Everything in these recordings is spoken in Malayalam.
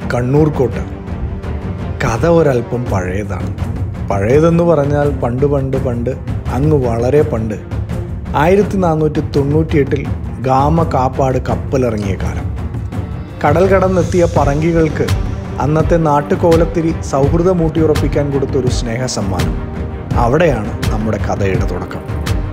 കണ്ണൂർ കോട്ട കഥ ഒരല്പം പഴയതാണ് പഴയതെന്ന് പറഞ്ഞാൽ പണ്ട് പണ്ട് പണ്ട് അങ്ങ് വളരെ പണ്ട് ആയിരത്തി നാനൂറ്റി തൊണ്ണൂറ്റിയെട്ടിൽ ഗാമ കാപ്പാട് കപ്പലിറങ്ങിയ കാലം കടൽ കടന്നെത്തിയ പറങ്കികൾക്ക് അന്നത്തെ നാട്ടുകോലത്തിരി സൗഹൃദം ഊട്ടിയുറപ്പിക്കാൻ കൊടുത്തൊരു സ്നേഹ സമ്മാനം അവിടെയാണ് നമ്മുടെ കഥയുടെ തുടക്കം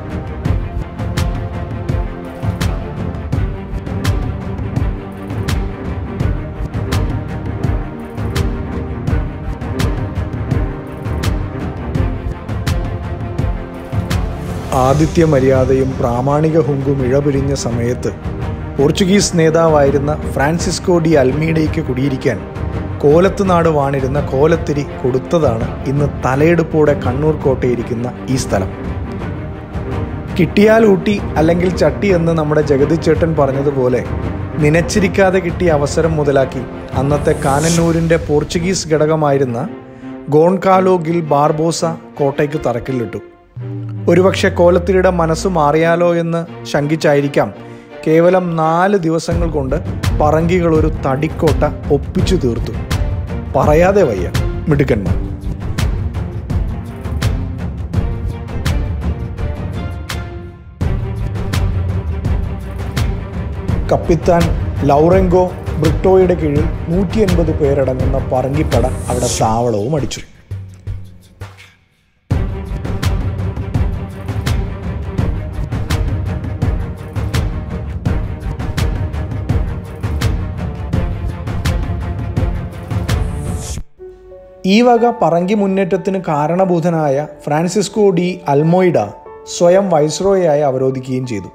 ആതിഥ്യ മര്യാദയും പ്രാമാണിക ഹുങ്കും ഇഴപിരിഞ്ഞ സമയത്ത് പോർച്ചുഗീസ് നേതാവായിരുന്ന ഫ്രാൻസിസ്കോ ഡി അൽമീഡയ്ക്ക് കുടിയിരിക്കാൻ കോലത്ത് നാട് വാണിരുന്ന കോലത്തിരി കൊടുത്തതാണ് ഇന്ന് തലയെടുപ്പോടെ കണ്ണൂർ കോട്ടയിരിക്കുന്ന ഈ സ്ഥലം കിട്ടിയാൽ ഊട്ടി അല്ലെങ്കിൽ ചട്ടി എന്ന് നമ്മുടെ ജഗതിച്ചേട്ടൻ പറഞ്ഞതുപോലെ നിനച്ചിരിക്കാതെ കിട്ടിയ അവസരം മുതലാക്കി അന്നത്തെ കാനന്നൂരിൻ്റെ പോർച്ചുഗീസ് ഘടകമായിരുന്ന ഗോൺകാലോ ഗിൽ ബാർബോസ കോട്ടയ്ക്ക് തറക്കില്ലിട്ടു ഒരുപക്ഷെ കോലത്തിരിയുടെ മനസ്സ് മാറിയാലോ എന്ന് ശങ്കിച്ചായിരിക്കാം കേവലം നാല് ദിവസങ്ങൾ കൊണ്ട് പറങ്കികൾ ഒരു തടിക്കോട്ട ഒപ്പിച്ചു തീർത്തു പറയാതെ വയ്യ മിടുക്കന്മാർ കപ്പിത്താൻ ലൗറെങ്കോ ബ്രിട്ടോയുടെ കീഴിൽ നൂറ്റി എൺപത് പേരടങ്ങുന്ന പറങ്കിപ്പട അവിടെ താവളവും അടിച്ചു ഈ വക പറങ്കി മുന്നേറ്റത്തിന് കാരണഭൂതനായ ഫ്രാൻസിസ്കോ ഡി അൽമോയിഡ സ്വയം വൈസ്രോയായി അവരോധിക്കുകയും ചെയ്തു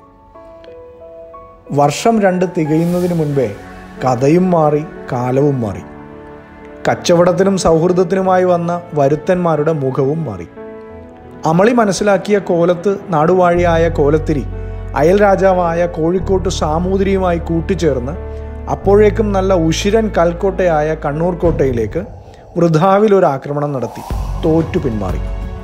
വർഷം രണ്ട് തികയുന്നതിന് മുൻപേ കഥയും മാറി കാലവും മാറി കച്ചവടത്തിനും സൗഹൃദത്തിനുമായി വന്ന വരുത്തന്മാരുടെ മുഖവും മാറി അമളി മനസ്സിലാക്കിയ കോലത്ത് നാടുവാഴിയായ കോലത്തിരി അയൽ രാജാവായ കോഴിക്കോട്ട് സാമൂതിരിയുമായി കൂട്ടിച്ചേർന്ന് അപ്പോഴേക്കും നല്ല ഉഷിരൻ കൽക്കോട്ടയായ കണ്ണൂർ കോട്ടയിലേക്ക് വൃഥാവിൽ ഒരു ആക്രമണം നടത്തി തോറ്റു പിന്മാറി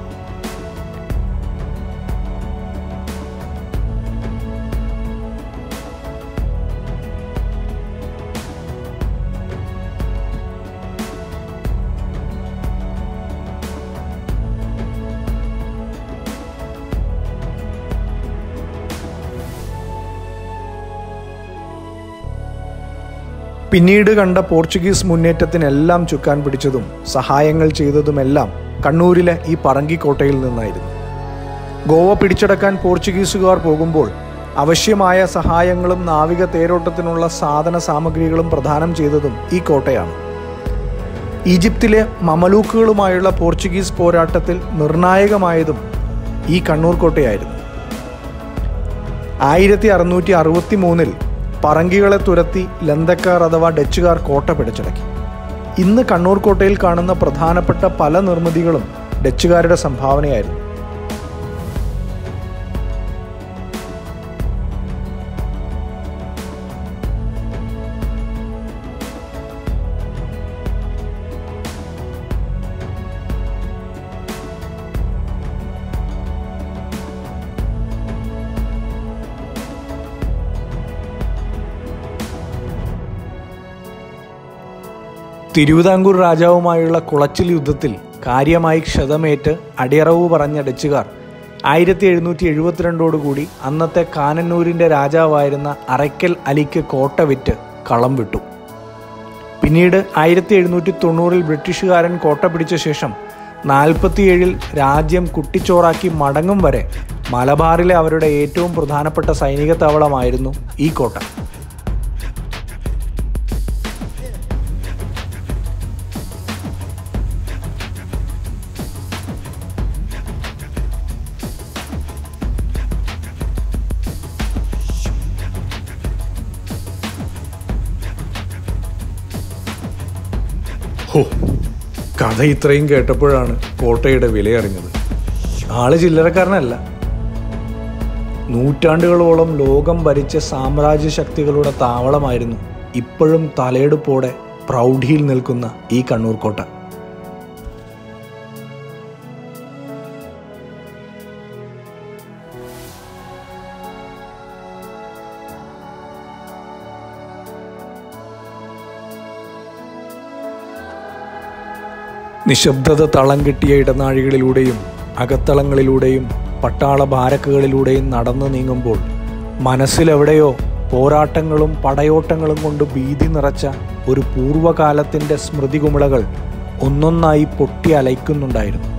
പിന്നീട് കണ്ട പോർച്ചുഗീസ് മുന്നേറ്റത്തിനെല്ലാം ചുക്കാൻ പിടിച്ചതും സഹായങ്ങൾ ചെയ്തതുമെല്ലാം കണ്ണൂരിലെ ഈ പറങ്കിക്കോട്ടയിൽ നിന്നായിരുന്നു ഗോവ പിടിച്ചടക്കാൻ പോർച്ചുഗീസുകാർ പോകുമ്പോൾ ആവശ്യമായ സഹായങ്ങളും നാവിക തേരോട്ടത്തിനുള്ള സാധന സാമഗ്രികളും പ്രദാനം ചെയ്തതും ഈ കോട്ടയാണ് ഈജിപ്തിലെ മമലൂക്കുകളുമായുള്ള പോർച്ചുഗീസ് പോരാട്ടത്തിൽ നിർണായകമായതും ഈ കണ്ണൂർ കോട്ടയായിരുന്നു ആയിരത്തി അറുന്നൂറ്റി അറുപത്തി മൂന്നിൽ പറങ്കികളെ തുരത്തി ലന്തക്കാർ അഥവാ ഡച്ചുകാർ കോട്ട പിടിച്ചടക്കി ഇന്ന് കണ്ണൂർ കോട്ടയിൽ കാണുന്ന പ്രധാനപ്പെട്ട പല നിർമ്മിതികളും ഡച്ചുകാരുടെ സംഭാവനയായിരുന്നു തിരുവിതാംകൂർ രാജാവുമായുള്ള കുളച്ചിൽ യുദ്ധത്തിൽ കാര്യമായി ക്ഷതമേറ്റ് അടിയറവ് പറഞ്ഞ ഡച്ചുകാർ ആയിരത്തി എഴുന്നൂറ്റി എഴുപത്തിരണ്ടോടുകൂടി അന്നത്തെ കാനന്നൂരിൻ്റെ രാജാവായിരുന്ന അറയ്ക്കൽ അലിക്ക് കോട്ട വിറ്റ് കളം വിട്ടു പിന്നീട് ആയിരത്തി എഴുന്നൂറ്റി തൊണ്ണൂറിൽ ബ്രിട്ടീഷുകാരൻ കോട്ട പിടിച്ച ശേഷം നാൽപ്പത്തിയേഴിൽ രാജ്യം കുട്ടിച്ചോറാക്കി മടങ്ങും വരെ മലബാറിലെ അവരുടെ ഏറ്റവും പ്രധാനപ്പെട്ട സൈനിക താവളമായിരുന്നു ഈ കോട്ട ഹോ കഥ ഇത്രയും കേട്ടപ്പോഴാണ് കോട്ടയുടെ വിലയറിഞ്ഞത് ആള് ചില്ലറക്കാരനല്ല നൂറ്റാണ്ടുകളോളം ലോകം ഭരിച്ച സാമ്രാജ്യ ശക്തികളുടെ താവളമായിരുന്നു ഇപ്പോഴും തലയെടുപ്പോടെ പ്രൗഢിയിൽ നിൽക്കുന്ന ഈ കണ്ണൂർ കോട്ട നിശബ്ദത തളം കിട്ടിയ ഇടനാഴികളിലൂടെയും അകത്തളങ്ങളിലൂടെയും പട്ടാള ബാരക്കുകളിലൂടെയും നടന്നു നീങ്ങുമ്പോൾ മനസ്സിലെവിടെയോ പോരാട്ടങ്ങളും പടയോട്ടങ്ങളും കൊണ്ട് ഭീതി നിറച്ച ഒരു പൂർവ്വകാലത്തിൻ്റെ സ്മൃതികുമിളകൾ ഒന്നൊന്നായി പൊട്ടി അലയ്ക്കുന്നുണ്ടായിരുന്നു